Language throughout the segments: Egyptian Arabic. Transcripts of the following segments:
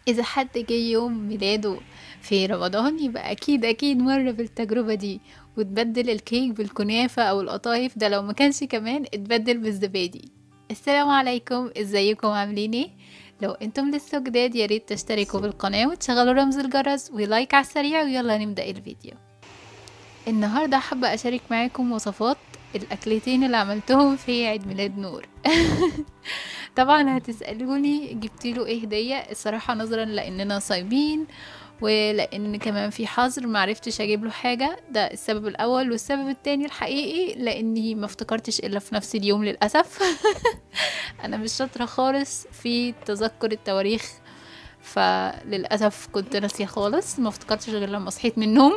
إذا حد جه يوم ميلاده في رمضان يبقى أكيد أكيد مر بالتجربة دي وتبدل الكيك بالكنافة أو القطايف ده لو ما كانش كمان اتبدل بالزبادي السلام عليكم ازيكم عاملين ايه لو انتم لسه جداد يا ريت تشتركوا بالقناة وتشغلوا رمز الجرس ولايك على السريع ويلا نبدأ الفيديو النهاردة حابة أشارك معاكم وصفات الأكلتين اللي عملتهم في عيد ميلاد نور طبعا هتسألوني جبتيله ايه هدية الصراحة نظرا لأننا صايمين ولان كمان في حظر معرفتش اجيب له حاجه ده السبب الاول والسبب التاني الحقيقي لاني ما افتكرتش الا في نفس اليوم للاسف انا مش شاطره خالص في تذكر التواريخ فللاسف كنت ناسيه خالص ما افتكرتش غير لما صحيت من النوم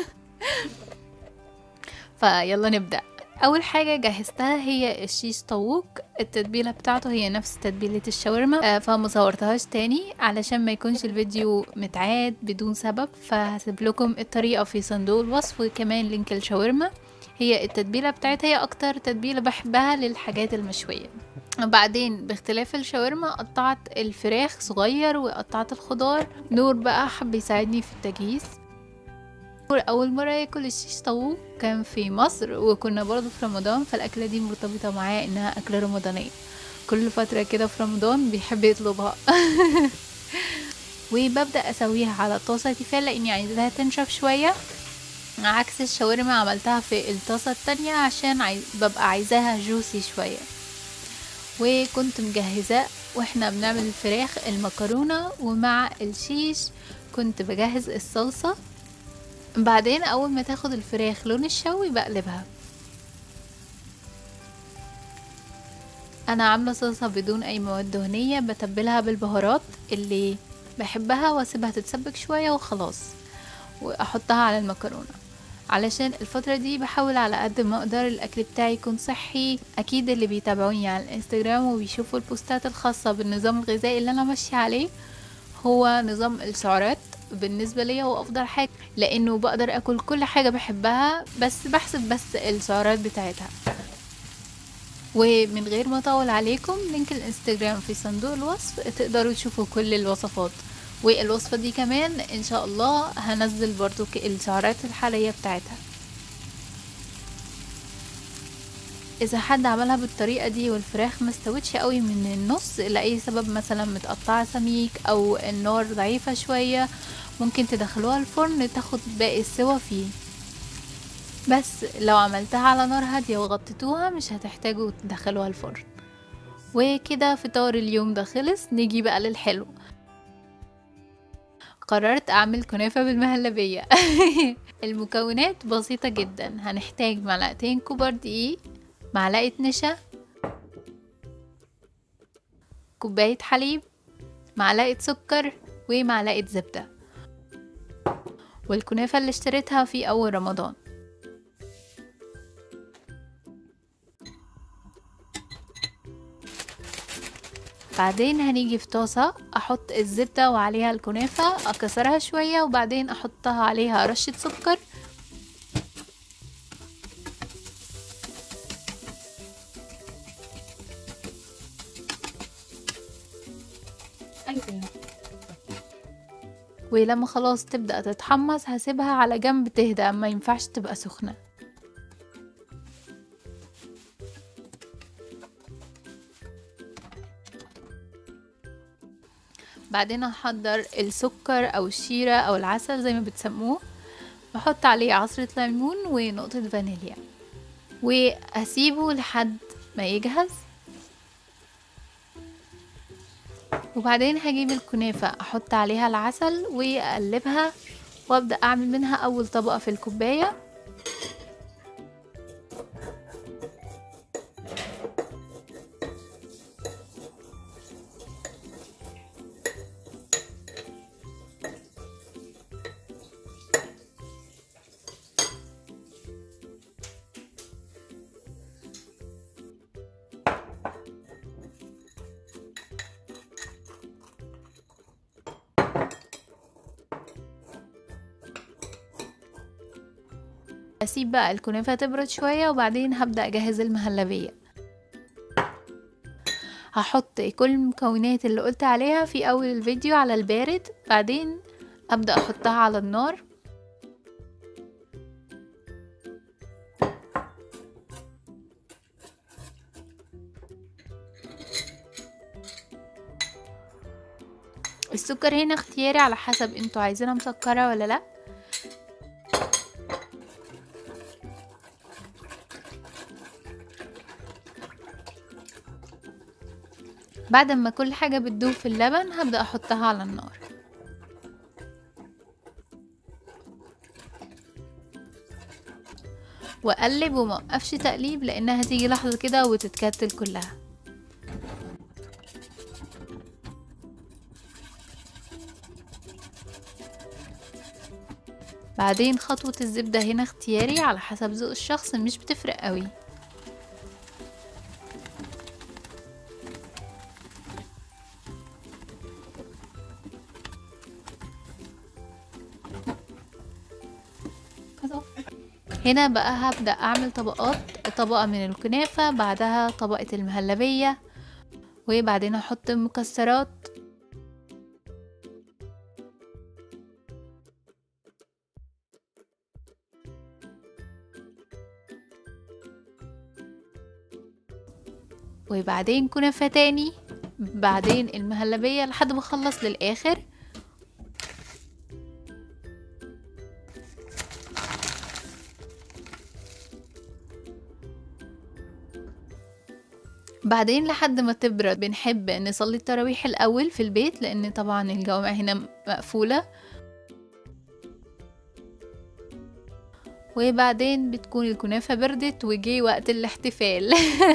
فيلا نبدا اول حاجه جهزتها هي الشيش طاووق التتبيله بتاعته هي نفس تتبيله الشاورما فما صورتهاش تاني علشان ما يكونش الفيديو متعاد بدون سبب فهسيب لكم الطريقه في صندوق الوصف وكمان لينك الشاورما هي التتبيله بتاعتها هي اكتر تتبيله بحبها للحاجات المشويه بعدين باختلاف الشاورما قطعت الفراخ صغير وقطعت الخضار نور بقى حب يساعدني في التجهيز أول مرة ياكل الشيش طاووق كان في مصر وكنا برضو في رمضان فالأكلة دي مرتبطة معاه إنها أكلة رمضانية كل فترة كده في رمضان بيحب يطلبها وببدأ أسويها على طاسة تيفال لأني عايزاها تنشف شوية عكس الشاورما عملتها في الطاسة التانية عشان عايز ببقى عايزاها جوسي شوية وكنت مجهزة واحنا بنعمل الفراخ المكرونة ومع الشيش كنت بجهز الصلصة بعدين اول ما تاخد الفراخ لون الشوي بقلبها انا عامله صلصه بدون اي مواد دهنيه بتبلها بالبهارات اللي بحبها واسيبها تتسبك شويه وخلاص واحطها على المكرونه علشان الفترة دي بحاول على قد ما اقدر الاكل بتاعي يكون صحي اكيد اللي بيتابعوني على الانستجرام وبيشوفوا البوستات الخاصة بالنظام الغذائي اللي انا ماشية عليه هو نظام السعرات بالنسبة لي هو أفضل حاجة لأنه بقدر أكل كل حاجة بحبها بس بحسب بس السعرات بتاعتها ومن غير ما أطول عليكم لينك الانستجرام في صندوق الوصف تقدروا تشوفوا كل الوصفات والوصفة دي كمان إن شاء الله هنزل برضو السعرات الحالية بتاعتها اذا حد عملها بالطريقه دي والفراخ ما استوتش قوي من النص لاي سبب مثلا متقطعه سميك او النار ضعيفه شويه ممكن تدخلوها الفرن تاخد باقي السوا فيه بس لو عملتها على نار هاديه وغطيتوها مش هتحتاجوا تدخلوها الفرن وكده فطار اليوم ده خلص نيجي بقى للحلو قررت اعمل كنافه بالمهلبيه المكونات بسيطه جدا هنحتاج معلقتين كبار دقيق معلقة نشا كوباية حليب معلقة سكر ومعلقة زبدة والكنافة اللي اشتريتها في أول رمضان بعدين هنيجي في طاسة أحط الزبدة وعليها الكنافة أكسرها شوية وبعدين أحطها عليها رشة سكر ولما خلاص تبدأ تتحمص هسيبها على جنب تهدى ما ينفعش تبقى سخنة بعدين هحضر السكر او الشيرة او العسل زي ما بتسموه بحط عليه عصرة ليمون ونقطة فانيليا واسيبه لحد ما يجهز وبعدين هجيب الكنافة احط عليها العسل واقلبها وابدأ اعمل منها اول طبقة في الكوباية اسيب بقى الكنافة تبرد شوية وبعدين هبدأ اجهز المهلبية هحط كل المكونات اللي قلت عليها في اول الفيديو على البارد بعدين ابدا احطها على النار السكر هنا اختياري على حسب انتوا عايزينها مسكرة ولا لا بعد ما كل حاجة بتدوب في اللبن هبدأ احطها على النار واقلب وموقفش تقليب لانها هتيجي لحظة كده وتتكتل كلها بعدين خطوة الزبدة هنا اختياري على حسب ذوق الشخص مش بتفرق قوي هنا بقى هبدأ أعمل طبقات طبقة من الكنافة بعدها طبقة المهلبية وبعدين أحط المكسرات وبعدين كنافة تاني بعدين المهلبية لحد ما اخلص للآخر بعدين لحد ما تبرد بنحب نصلي التراويح الأول في البيت لأن طبعا الجوامع هنا مقفولة وبعدين بتكون الكنافة بردت وجي وقت الاحتفال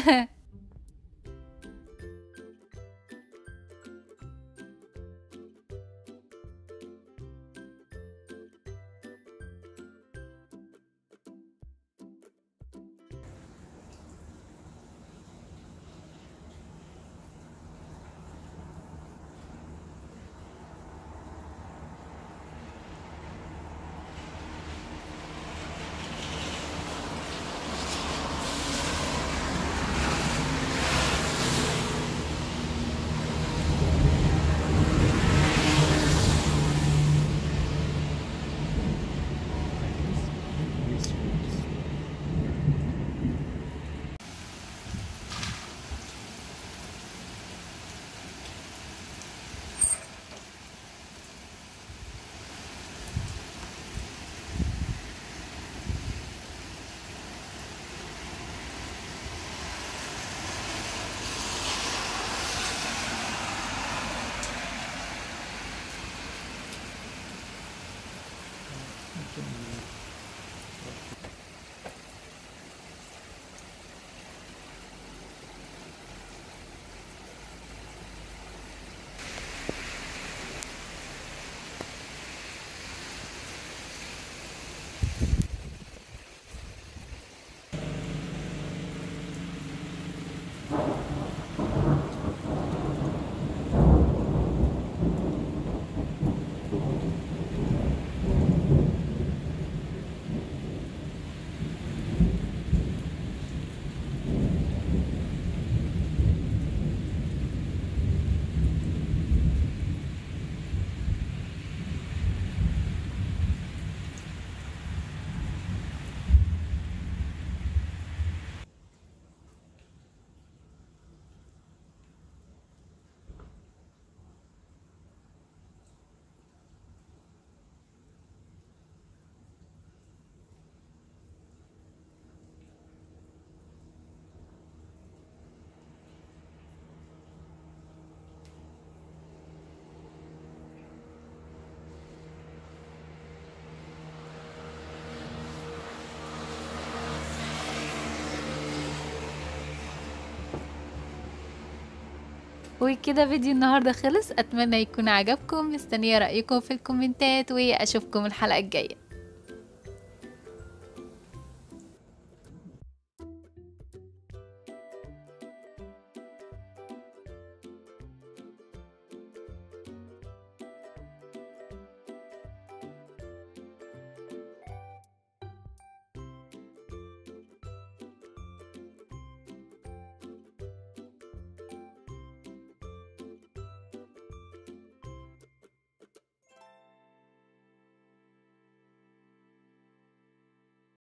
وكده فيديو النهاردة خلص أتمنى يكون عجبكم مستنية رأيكم في الكومنتات وأشوفكم الحلقة الجاية